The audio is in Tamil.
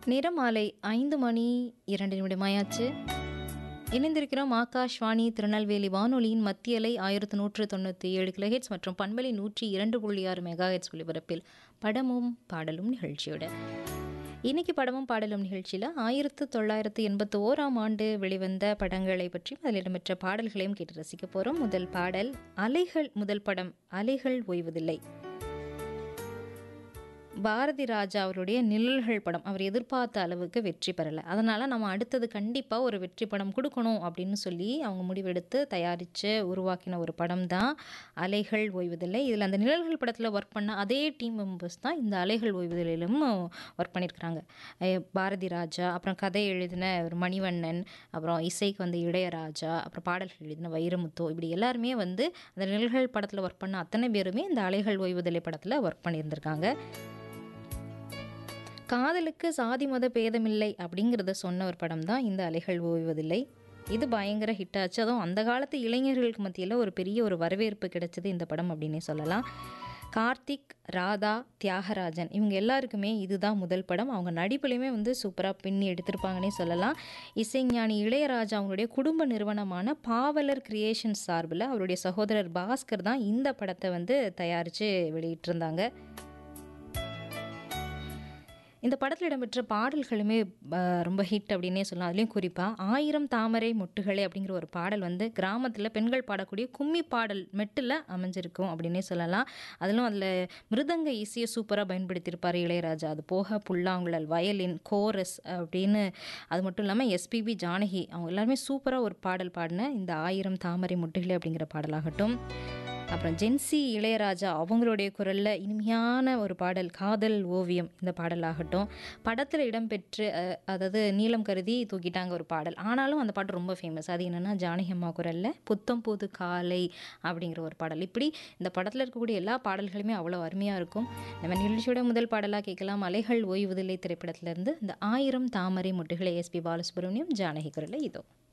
நேரம் மாலை ஐந்து மணி இரண்டு நிமிடமாயாச்சு இணைந்திருக்கிறோம் ஆகாஷ்வாணி திருநெல்வேலி வானொலியின் மத்திய அலை ஆயிரத்து நூற்று தொண்ணூற்றி ஏழு கிலோஹெட்ஸ் மற்றும் பண்பலை நூற்றி இரண்டு புள்ளி ஆறு மெகாஹெட்ஸ் ஒலிபரப்பில் படமும் பாடலும் நிகழ்ச்சியோட இன்னைக்கு படமும் பாடலும் நிகழ்ச்சியில் ஆயிரத்து தொள்ளாயிரத்து எண்பத்தி ஓராம் ஆண்டு வெளிவந்த படங்களை பற்றியும் அதில் இடம்பெற்ற பாடல்களையும் கேட்டு ரசிக்க போகிறோம் முதல் பாடல் அலைகள் முதல் படம் அலைகள் ஓய்வதில்லை பாரதி ராஜா அவருடைய நிழல்கள் படம் அவர் எதிர்பார்த்த அளவுக்கு வெற்றி பெறலை அதனால் நம்ம அடுத்தது கண்டிப்பாக ஒரு வெற்றி படம் கொடுக்கணும் அப்படின்னு சொல்லி அவங்க முடிவெடுத்து தயாரித்து உருவாக்கின ஒரு படம் தான் அலைகள் ஓய்வதில்லை இதில் அந்த நிழல்கள் படத்தில் ஒர்க் பண்ண அதே டீம் மெம்பர்ஸ் தான் இந்த அலைகள் ஓய்வதிலும் ஒர்க் பண்ணியிருக்கிறாங்க அஹ் பாரதி ராஜா அப்புறம் கதை எழுதின ஒரு மணிவண்ணன் அப்புறம் இசைக்கு வந்து இளையராஜா அப்புறம் பாடல்கள் எழுதின வைரமுத்து இப்படி எல்லாருமே வந்து அந்த நிழல்கள் படத்தில் ஒர்க் பண்ண அத்தனை பேருமே இந்த அலைகள் ஓய்வதில்லை படத்தில் ஒர்க் பண்ணியிருந்திருக்காங்க காதலுக்கு சாதி மத பேதமில்லை அப்படிங்கிறத சொன்ன ஒரு படம் தான் இந்த அலைகள் ஓய்வதில்லை இது பயங்கர ஹிட் ஆச்சு அதுவும் அந்த காலத்து இளைஞர்களுக்கு மத்தியில் ஒரு பெரிய ஒரு வரவேற்பு கிடைச்சது இந்த படம் அப்படின்னே சொல்லலாம் கார்த்திக் ராதா தியாகராஜன் இவங்க எல்லாருக்குமே இதுதான் முதல் படம் அவங்க நடிப்புலையுமே வந்து சூப்பராக பின்னி எடுத்திருப்பாங்கன்னே சொல்லலாம் இசைஞானி இளையராஜா அவங்களுடைய குடும்ப நிறுவனமான பாவலர் கிரியேஷன் சார்பில் அவருடைய சகோதரர் பாஸ்கர் தான் இந்த படத்தை வந்து தயாரித்து வெளியிட்டிருந்தாங்க இந்த படத்தில் இடம்பெற்ற பாடல்களுமே அஹ், ரொம்ப ஹிட் அப்படின்னே சொல்லலாம் அதுலேயும் குறிப்பாக ஆயிரம் தாமரை மொட்டுகளே அப்படிங்கிற ஒரு பாடல் வந்து கிராமத்தில் பெண்கள் பாடக்கூடிய கும்மி பாடல் மெட்டில் அமைஞ்சிருக்கும் அப்படின்னே சொல்லலாம் அதிலும் அதில் மிருதங்க இசையை சூப்பராக பயன்படுத்தியிருப்பார் இளையராஜா அது போக புல்லாங்குழல் வயலின் கோரஸ் அப்படின்னு அது மட்டும் இல்லாமல் எஸ்பிபி ஜானகி அவங்க எல்லாருமே சூப்பராக ஒரு பாடல் பாடின இந்த ஆயிரம் தாமரை மொட்டுகளே அப்படிங்கிற பாடலாகட்டும் அப்புறம் ஜென்சி இளையராஜா அவங்களுடைய குரலில் இனிமையான ஒரு பாடல் காதல் ஓவியம் இந்த பாடலாகட்டும் படத்தில் இடம்பெற்று அஹ், அதாவது நீளம் கருதி தூக்கிட்டாங்க ஒரு பாடல் ஆனாலும் அந்த பாட்டு ரொம்ப ஃபேமஸ் அது என்னென்னா ஜானகி அம்மா குரலில் புத்தம் புது காலை அப்படிங்கிற ஒரு பாடல் இப்படி இந்த படத்தில் இருக்கக்கூடிய எல்லா பாடல்களுமே அவ்வளோ அருமையாக இருக்கும் நம்ம நிகழ்ச்சியோட முதல் பாடலாக கேட்கலாம் அலைகள் ஓய்வுதில்லை திரைப்படத்திலிருந்து இந்த ஆயிரம் தாமரை முட்டுகளை எஸ்பி பாலசுப்ரமணியம் ஜானகி குரலில் இதோ